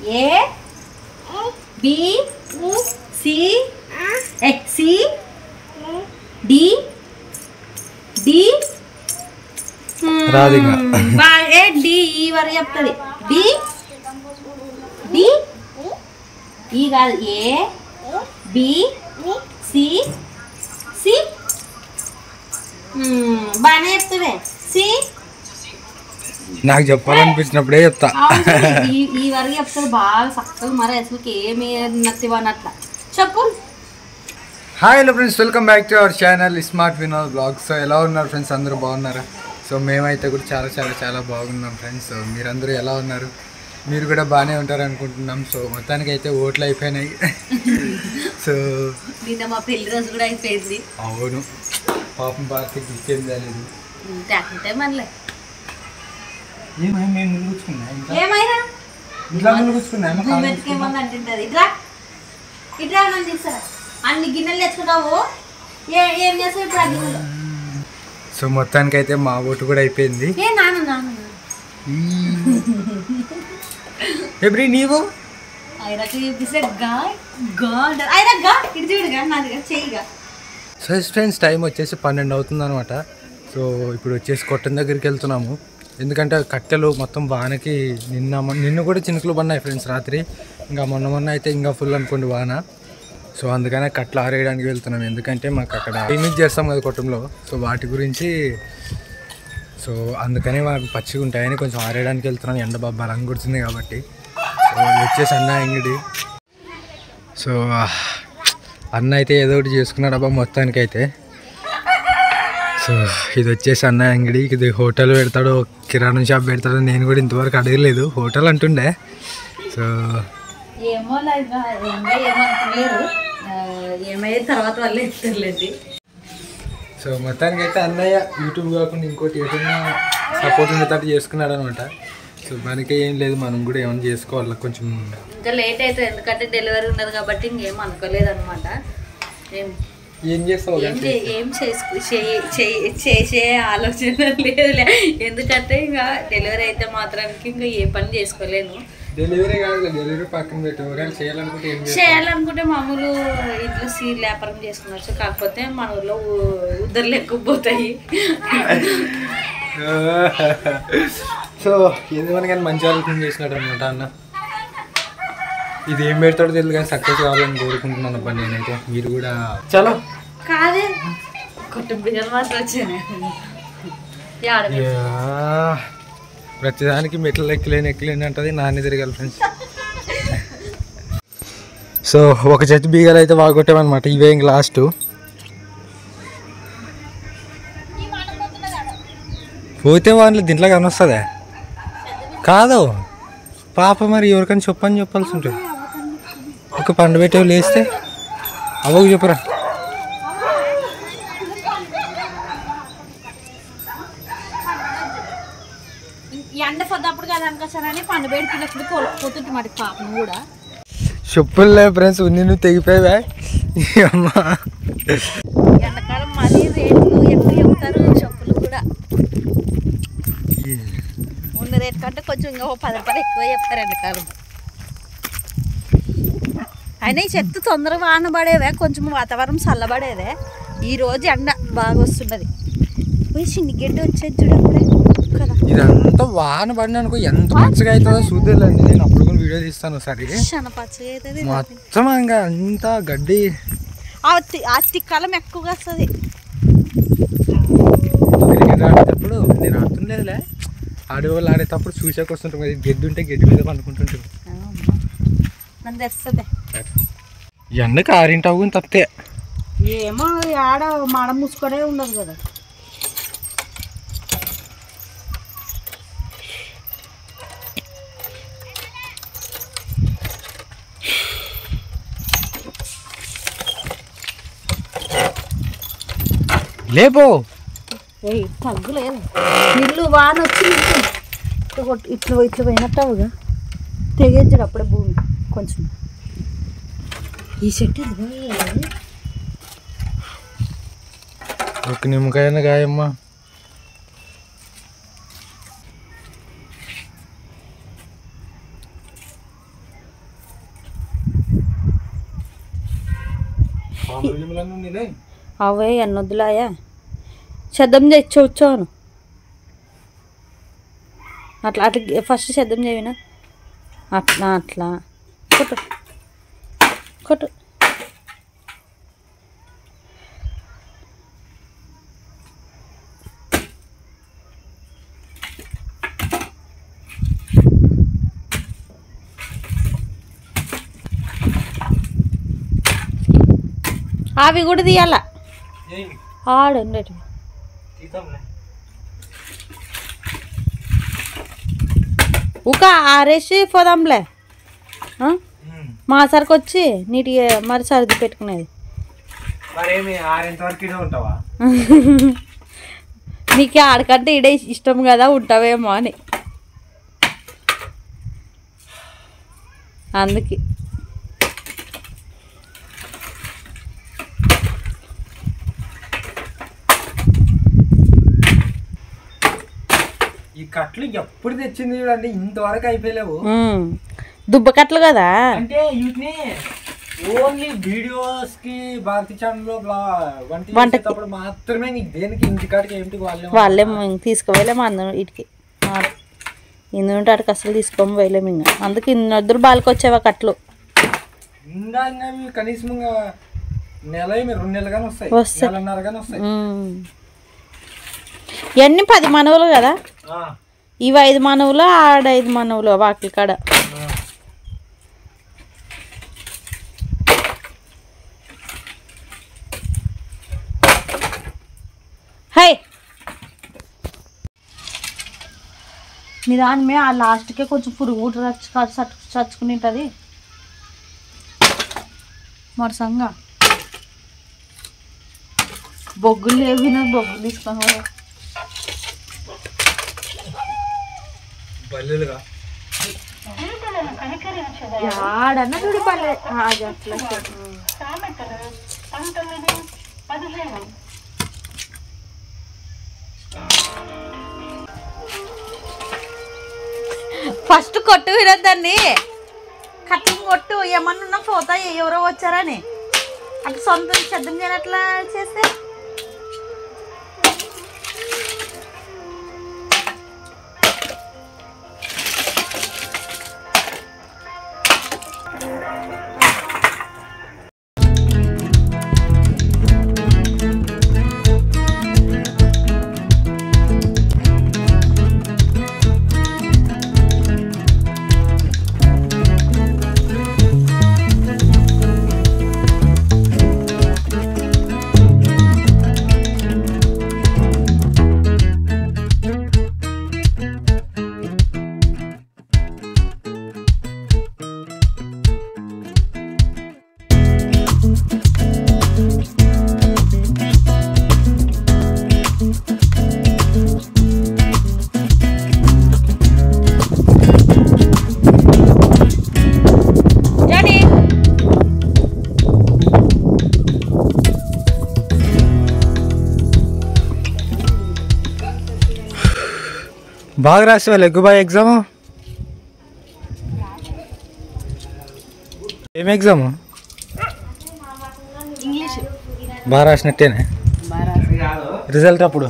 ఏ B C C D D రాదు ఇంకా. బా- ఏ డి ఈ వరకు చెప్తుంది డి డి ఈ కాదు ఏ బి సి సి మ్మ్, బాగానే చెప్తుంది సి నాకు చెప్పాలనిపించినప్పుడే చెప్తా అవును, ఈ ఈ వరకు చెప్తారు బాగా చక్కగా మరి అసలు ఏమి నత్తివన్నట్ల చెప్పు hi hello friends welcome back to our channel smart Vinod blog so ఎలా ఉన్నారు ఫ్రెండ్స్ అందరూ బాగున్నారా సో మేమైతే కూడా చాలా చాలా చాలా బాగున్నాం ఫ్రెండ్స్ సో మీరందరూ ఎలా ఉన్నారు మీరు కూడా బాగానే ఉంటారు అనుకుంటున్నాం సో మొత్తానికి అయితే ఓట్లు అయిపోయినాయి సో నిన్న మా పెళ్లి రోజు కూడా అయిపోయింది అవును పాపం భారతికి ఇంకేం తెలియదు అంటే మళ్ళీ ఏమైనా మేము ముందు కూర్చున్నా ఇంట్లో ఏమైనా ఇంట్లో ముందు కూర్చున్నా నువ్వు వెతికేమని అంటుంటది ఇట్రా ఇట్రా నన్ను తీస్తారా అన్ని గిన్నెలు తెచ్చుకుంటావు ఏ ఏం చేస్తావు ఇప్పుడు ఆ గిన్నెలు సో మొత్తానికి అయితే మా ఓటు కూడా అయిపోయింది ఏ నాన్న నాన్న నాన్న. ఎబ్రి నీవు ఆయనకి చూపిస్తే గా గా అంటారు ఆయన గా ఇటు చూడుగా నాది గా చెయ్యిగా సో ఫ్రెండ్స్ టైం వచ్చేసి పన్నెండు అవుతుంది అనమాట సో ఇప్పుడు వచ్చేసి కొట్టం దగ్గరికి వెళ్తున్నాము ఎందుకంటే కట్టెలు మొత్తం వానకి నిన్న మొన్న- నిన్న కూడా చినుకులు పడినాయి ఫ్రెండ్స్ రాత్రి ఇంకా మొన్న మొన్న అయితే ఇంకా ఫుల్ అనుకోండి వాన సో అందుకనే కట్టలు ఆరేయడానికి వెళ్తున్నాం ఎందుకంటే మాకు అక్కడ క్లీనింగ్ చేస్తాం కదా కొట్టంలో సో వాటి గురించి సో అందుకనే మాకు పచ్చిగా ఉంటాయని కొంచెం ఆరేయడానికి వెళ్తున్నాం ఎండ బాగా బలంగా కొడుతుంది కాబట్టి సో ఇది వచ్చేసి అన్న అంగడి సో అన్న అయితే ఏదో ఒకటి చేసుకున్నాడు అబ్బా మొత్తానికి అయితే సో ఇది వచ్చేసి అన్న అంగడి ఇది హోటల్ పెడతాడు కిరాణా షాప్ పెడతాడు నేను కూడా ఇంతవరకు అడగలేదు హోటల్ అంటుండే సో ఏమో లేదా ఏందో ఏమనుకోలేరు ఆ, ఏమయ్యే తర్వాత వాళ్ళే ఇస్తారులేండి సో మొత్తానికి అయితే అన్నయ్య యూట్యూబ్ కాకుండా ఇంకోటి ఏదైనా సపోర్ట్ ఉండేటట్టు చేసుకున్నాడు అనమాట సో మనకి ఏం లేదు మనం కూడా ఏమైనా చేసుకోవాలి కొంచెం ఇంకా లేట్ అవుతుంది ఎందుకంటే డెలివరీ ఉన్నది కాబట్టి ఇంకేం అనుకోలేదు అనమాట ఏం ఏం చేస్తావు ఏం చే- ఏం చేసుకు చేయ- చేయ- చేసే ఆలోచన లేదులే ఎందుకంటే ఇంకా డెలివరీ అయితే మాత్రానికి ఇంకా ఏ పని చేసుకోలేను డెలివరీ కాదు డెలివరీ పక్కన పెట్టి ఒకవేళ చేయాలనుకుంటే ఏం చేస్తావు చేయాలనుకుంటే మామూలు ఇంట్లో సీడ్ వ్యాపారం చేసుకున్నచ్చు కాకపోతే మన ఊళ్ళో ఉ- ఉద్దరులు ఎక్కువ పోతాయి సో ఏదేమని కానీ మంచి ఆలోచన చేసినాడు అనమాట అన్న ఇది ఏం పెడతాడో తెలియదు కానీ సక్సెస్ కావాలని కోరుకుంటున్నాను అబ్బా నేనైతే మీరు కూడా చలో కాదే కుటుంబ బియ్యం మాత్రం వచ్చాను ఆడ యా. ప్రతిదానికి మెట్లు ఎక్కలేని ఎక్కలేని అంటది నాన్న తిరగాలి ఫ్రెండ్స్ సో ఒక చెట్టు బీగాలు అయితే బాగొట్టామన్నమాట ఇవే ఇంక లాస్ట్ పోతే వాళ్ళు దీంట్లో కనొస్తుందా కాదు పాప మరి ఎవరికైనా చెప్పని చెప్పాల్సి ఉంటుంది ఒక పండు పెట్టేవి లేస్తే అవ్వకు చెప్పురా ఎండ పొద్దప్పుడు కదా అనుకోసానని పండు బయట పిల్లప్పుడు కొలుపుతుంటే మరి పాపం కూడా చెప్పులే ఫ్రెండ్స్ ఉంది నువ్వు తెగిపోయావా అమ్మా ఎండాకాలం మరీ రేట్లు ఎక్కువ చెప్తారు చెప్పులు కూడా ఉన్న రేట్ కంటే కొంచెం ఇంకా ఓ పది రూపాయలు ఎక్కువ చెప్తారు ఎండాకాలం అయినా ఈ చెట్టు తొందరగా వాన పడేవే కొంచెం వాతావరణం చల్లబడేదే ఈ రోజు ఎండ బాగా వస్తున్నది పోయి చిన్ని గడ్డ వచ్చేది చూడు అప్పుడే కదా ఇదంతా వాన పడిన అనుకో ఎంత మంచిగా అవుతుందో చూద్దాండి నేను అప్పుడు కూడా వీడియో తీస్తాను ఒకసారి చాలా పచ్చగా అవుతుంది మొత్తం ఇంకా అంతా గడ్డి ఆ తి- ఆ తిక్కాలం ఎక్కువగా వస్తుంది క్రికెట్ ఆడేటప్పుడు నేను ఆడుతుండేదిలే ఆడేవాళ్ళు ఆడేటప్పుడు చూసాక వస్తుంటాం కదా గడ్డి ఉంటే గడ్డి మీద పండుకుంటుంటాం నన్ను తెస్తుంది ఎండకి ఆరింటి అవ్వు తప్పితే ఏమో ఆడ మాడ మూసుకొనే ఉండదు కదా లేపో ఏ తగ్గులేదు ఇల్లు వాన వచ్చి ఇట్లా ఇట్లా కొట్టు- ఇట్లా ఇట్లా పోయినట్టుగా తెగించడు అప్పుడే భూమి కొంచెం ఈ చెట్టు ఇదిగో. ఒక నిమ్మకాయన గాయమ్మా మామూలు గిన్నెలన్నీ ఉన్నాయి అవే ఎన్నొద్దులాయా శబ్దం తెచ్చొచ్చాను అట్లా అట్లా ఫస్ట్ శబ్దం చేయనా అట్లా అట్లా కొట్టు కొట్టు అవి కూడా తీయాల ఏమి ఆడండి తీద్దాంలే ఊక ఆరేసి పోదాంలే ఆ? మా సరికి వచ్చి నీట్గా మరి సర్ది పెట్టుకునేది మరేమి ఆరింత వరకు ఇడే ఉంటావా నీకు ఆడకంటే ఇడే ఇష్టం కదా ఉంటావేమో అని అందుకే ఈ కట్లు ఎప్పుడు తెచ్చింది చూడండి ఇంతవరకు అయిపోయలేవు ఉమ్. దుబ్బకట్లు కదా అంటే వీటిని ఓన్లీ వీడియోస్ కి భారతి ఛానల్ లో వంట వంటకి. చేసేటప్పుడు మాత్రమే నీకు దేనికి ఇంటికాడికి ఏంటికి వాళ్ళే వాళ్ళే తీసుకుపోయలేము అందరం ఇటుకి ఇందుంటే అటుకు అసలు తీసుకొని పోయలేము ఇంకా అందుకే ఇన్నొద్దరు బాలకి వచ్చేవా కట్లు ఇంకా ఇంకా ఇవి కనీసం ఇంకా నెల ఏమి రెండు నెలలు కానీ వస్తాయి వస్తాయి. నెలన్నర కానీ వస్తాయి ఉమ్. ఇవన్నీ పది మనవులు కదా ఆ, ఇవి ఐదు మనవులు ఆడ ఐదు మనవులు వాకిలి కాడ ఆ. హై నిదానమే ఆ లాస్ట్కే కొంచెం పురుగు కూడా రచ్చు చచ్చు చచ్చుకుని ఉంటుంది మరసంగా బొగ్గులు లేవి నాకు బొగ్గులు తీసుకొని పోరా. బల్లెలుగా యాడన్నా చూడు పల్లె అది అట్లా ఫస్ట్ కొట్టు వినొద్దండి కటింగ్ కొట్టు ఏమన్నా పోతాయి ఎవరో వచ్చారని అటు సొంత శబ్దం చేయనట్లా చేస్తే జానీ బాగా రాసేవా లెగ్గు బాయ్ ఎగ్జామ్ ఏం ఎగ్జామ్ ఇంగ్లీష్ బాగా రాసినట్టేనే రిజల్ట్ అప్పుడు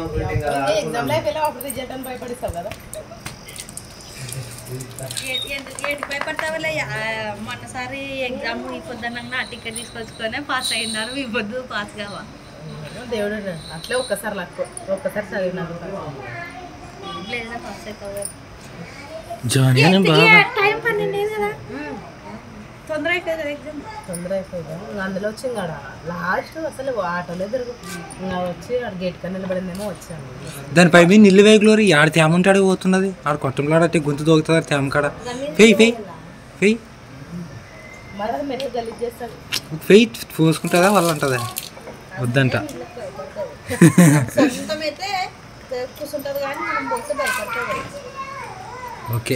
భయపడతావులే మొన్నసారి ఎగ్జామ్ ఈ పొద్దున్న టికెట్ తీసుకొచ్చుకొని పాస్ అయినారు ఈ పొద్దు పాస్ కావా దేవుడు అట్లే ఒక్కసారి లక్కు ఒక్కసారి చదివినాను లేదా పాస్ అవుతావు జానీ అని బాగా టైం పన్నెండు అయింది కదా తొందర అయిపోయింది కదా ఎగ్జామ్ తొందర అయిపోయింది ఇంకా అందులో వచ్చి ఇంకా లాస్ట్ అసలు ఆటోలో తిరుగు ఇంకా వచ్చి ఆడ గేట్ కన్నా నిలబడిందేమో వచ్చాను దానిపై మీ నిల్లు వేగులోరి ఆడ తేమంటాడు పోతున్నది ఆడ కొట్టంలో అంటే గొంతు దోగుతుంది తేమ కాడ ఫెయ్ ఫెయ్ ఫెయ్ మరి అది మెట్లు గలీజ్ చేస్తాడు ఫెయ్ పోసుకుంటుందా వాళ్ళు అంటుందా వద్దంట సొంతం అయితే కూర్చుంటుంది కానీ మనం పోతే భయపడుతుంది ఓకే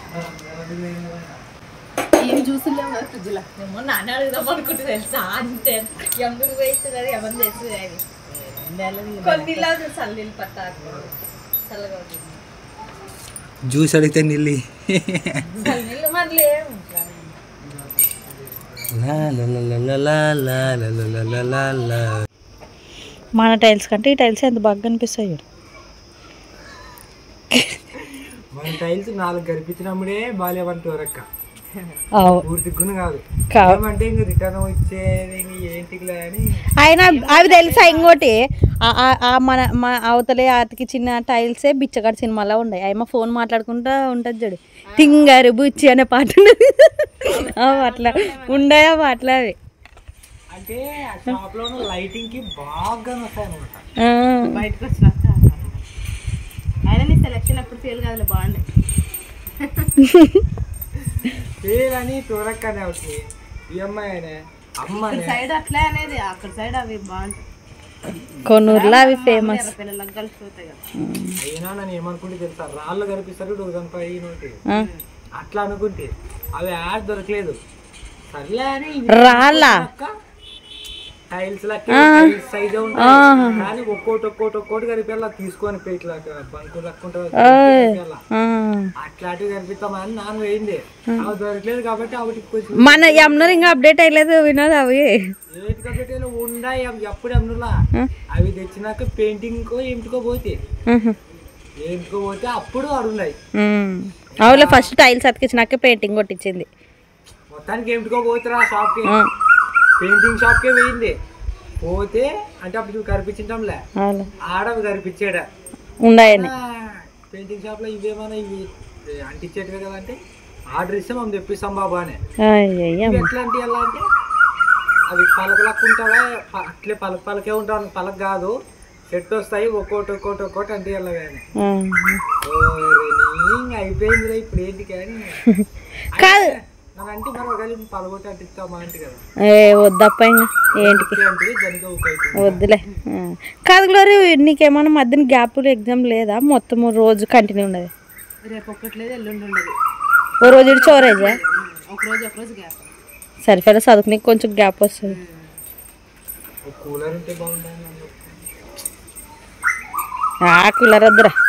ఏమి చూసిలేము కదా ఫ్రిడ్జ్లో ఏమో నాన్న అడుగుదాం అనుకుంటే తెలుసా అంతే ఎవరికి వేస్తుంది అది ఎవరిని తెస్తుంది అది కొన్ని చల్లీలు పట్టాకు చల్లగా ఉంటుంది జ్యూస్ అడిగితే నిల్లి చల్లనీళ్ళు మరి లేవు లా లా లా లా లా లా లా లా లా లా లా లా. మన టైల్స్ కంటే ఈ టైల్స్ ఎంత బాగా కనిపిస్తాయి చూడు. మన టైల్స్ నాలుగు గడిపించినప్పుడే బాలేవంటారు అక్క అవు పూర్తి గుణ కాదు కా- ఏమంటే ఇంక రిటర్న్ వచ్చేది ఇంక ఏంటికిలే అని అయినా అవి తెలుసా ఇంకోటి ఆ- ఆ- ఆ మన మన అవతలే అతికి చిన్న టైల్సే బిచ్చగాడు సినిమాలో ఉన్నాయి అయ్యమ్మ ఫోన్ మాట్లాడుకుంటా ఉంటుంది చూడు తింగారు బుచ్చి అనే పాట ఉన్నది అవి అట్లా ఉండయా అట్లా అవి అంటే ఆ షాప్ లో లైటింగ్ కి బాగా వస్తాయి అనమాట ఆ. బయటకు వచ్చినాక అయినా నీ సెలెక్షన్ ఎప్పుడు ఫెయిల్ కాదులే బాగుండే పేరని చూడక్కనే అవుతుంది ఈ అమ్మాయి అమ్మనే సైడ్ అట్లే అనేది అక్కడ సైడ్ అవి బాగుంటాయి కొన్నూరులో అవి ఫేమస్ ఎర్ర పిల్లలకు కలిసి పోతాయి కదా అయినా నన్ను ఏమనుకుంటే తెలుసా రాళ్ళు కనిపిస్తారు డోజన్ నోటి అట్లా అనుకుంటే అవి యాడ్ దొరకలేదు సర్లే అని రాళ్ళ టైల్స్ టైల్స్ సైజ్ ఉంటాయి కానీ ఒక్కోటి ఒక్కోటి ఒక్కోటి కలిపి తీసుకొని పోయి ఇట్లా బంకు లక్కుంటా అట్లాంటివి కనిపిస్తామని నాన్న వేయింది అవి దొరకలేదు కాబట్టి అవిటికి కొంచెం మన యమునర్ ఇంకా అప్డేట్ అయ్యలేదు వినోద్ అవి ఏటి కాబట్టి ఉన్నాయి అవి ఎప్పుడు అమ్ములా అవి తెచ్చినాక పెయింటింగ్ కో ఏమిటికో పోతే ఏమిటికో పోతే అప్పుడు అడున్నాయి అవులే ఫస్ట్ టైల్స్ అతికించినాక పెయింటింగ్ కొట్టించింది మొత్తానికి ఏమిటికో పోతురా షాప్ కి పెయింటింగ్ షాప్ కే పోయింది పోతే అంటే అప్పుడు నువ్వు కనిపించటంలే అవును ఆడ కనిపించాడా ఉన్నాయని పెయింటింగ్ షాప్ లో ఇవేమైనా ఇవి అంటించేటివే కదా అంటే ఆర్డర్ ఇస్తే మనం తెప్పిస్తాం బాబా అని అయ్యయ్య ఇవి ఎట్లా అంటే ఎలా అంటే అవి పలకలకు ఉంటావా ప- అట్లే పలక పలకే ఉంటావు పలక కాదు సెట్ వస్తాయి ఒక్కోటి ఒక్కోటి ఒక్కోటి అంటే ఎలా కానీ అయిపోయింది రా ఇప్పుడు ఏంటి కానీ కాదు నాకు అంటే మరి ఒకవేళ పలగొట్టి అంటిస్తామా అంటే కదా ఏ వద్దప్ప ఇంకా ఏంటికి ఓకే అంటే దానికి ఒక అయిపోయింది వద్దులే ఆ. కాదు గ్లోరీ నీకేమన్నా మధ్యన గ్యాప్ ఎగ్జామ్ లేదా మొత్తం రోజు కంటిన్యూ ఉన్నది రేపు ఒక్కట్లేదు ఎల్లుండి ఉండదు ఓ రోజు ఇటు చోరేజా ఒక రోజు ఒక రోజు గ్యాప్ సరిపోయే చదువుకుని కొంచెం గ్యాప్ వస్తుంది ఒక కూలర్ ఉంటే బాగుంటుంది ఆ కూలర్ వద్దురా